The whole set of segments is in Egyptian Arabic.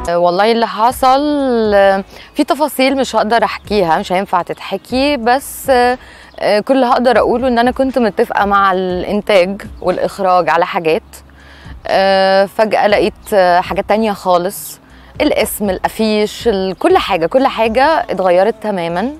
والله اللي حصل آه، في تفاصيل مش هقدر احكيها مش هينفع تتحكي بس آه، آه، كل اللي هقدر اقوله ان انا كنت متفقه مع الانتاج والاخراج على حاجات آه، فجاه لقيت آه، حاجات تانية خالص الاسم الافيش ال- كل حاجه كل حاجه اتغيرت تماما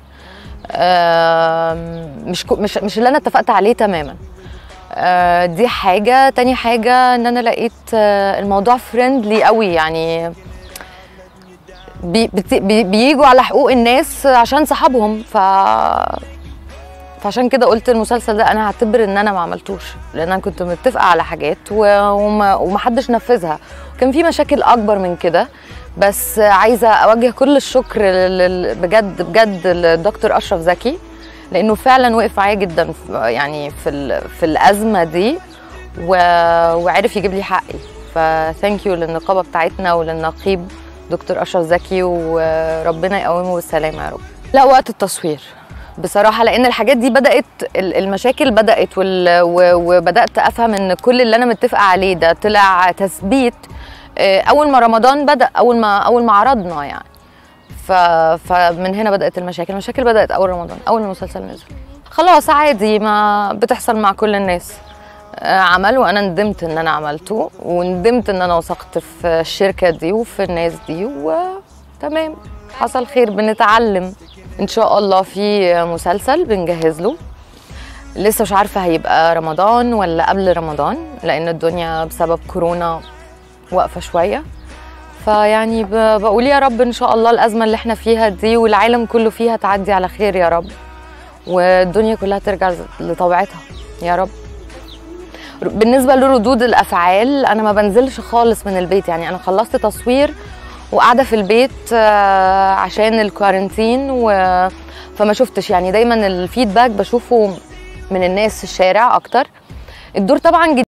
آم، مش كو- مش مش اللي انا اتفقت عليه تماما آه، دي حاجه تاني حاجه ان انا لقيت آه، الموضوع فريندلي قوي يعني بي بت- بي بييجوا على حقوق الناس عشان صحابهم ف فعشان كده قلت المسلسل ده انا هعتبر ان انا ما عملتوش لان انا كنت متفقه على حاجات و- وما ومحدش نفذها كان في مشاكل اكبر من كده بس عايزه اوجه كل الشكر لل- بجد بجد للدكتور اشرف زكي لانه فعلا وقف معايا جدا في- يعني في ال- في الازمه دي و- وعرف يجيب لي حقي فثانك يو للنقابه بتاعتنا وللنقيب دكتور اشرف زكي وربنا يقومه بالسلامه يا رب لا وقت التصوير بصراحه لان الحاجات دي بدات ال- المشاكل بدات وال- و- وبدات افهم ان كل اللي انا متفقه عليه ده طلع تثبيت آه، اول ما رمضان بدا اول ما اول ما عرضنا يعني ف... فمن هنا بدات المشاكل المشاكل بدات اول رمضان اول ما المسلسل نزل خلاص عادي ما بتحصل مع كل الناس آه، عمل وانا ندمت ان انا عملته وندمت ان انا وثقت في الشركه دي وفي الناس دي وتمام حصل خير بنتعلم ان شاء الله في مسلسل بنجهز له لسه مش عارفه هيبقى رمضان ولا قبل رمضان لان الدنيا بسبب كورونا واقفه شويه فيعني ب- بقول يا رب ان شاء الله الازمه اللي احنا فيها دي والعالم كله فيها تعدي على خير يا رب والدنيا كلها ترجع لطبيعتها يا رب بالنسبه لردود الافعال انا ما بنزلش خالص من البيت يعني انا خلصت تصوير وقاعده في البيت آه، عشان الكوارنتين و... فما شفتش يعني دايما الفيدباك بشوفه من الناس في الشارع اكتر الدور طبعا جديد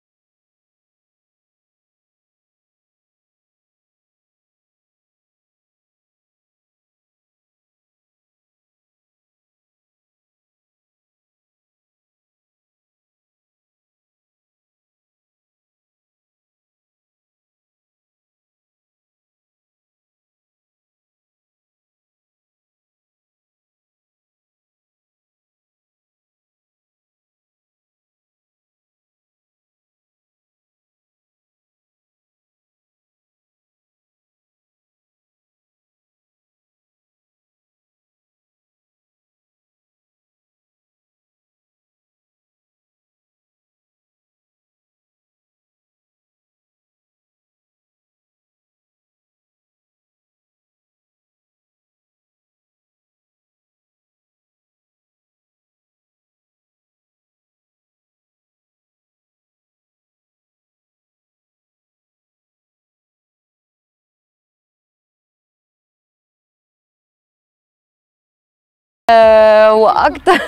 آه، واكتر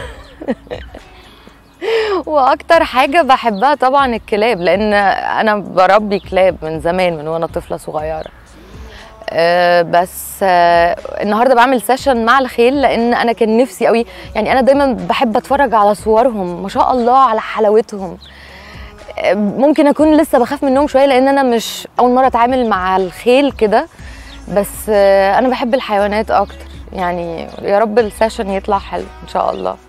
واكتر حاجه بحبها طبعا الكلاب لان انا بربي كلاب من زمان من وانا طفله صغيره آه، بس آه، النهارده بعمل سيشن مع الخيل لان انا كان نفسي قوي يعني انا دايما بحب اتفرج على صورهم ما شاء الله على حلاوتهم آه، ممكن اكون لسه بخاف منهم شويه لان انا مش اول مره اتعامل مع الخيل كده بس آه، انا بحب الحيوانات اكتر يعني يا رب السيشن يطلع حلو ان شاء الله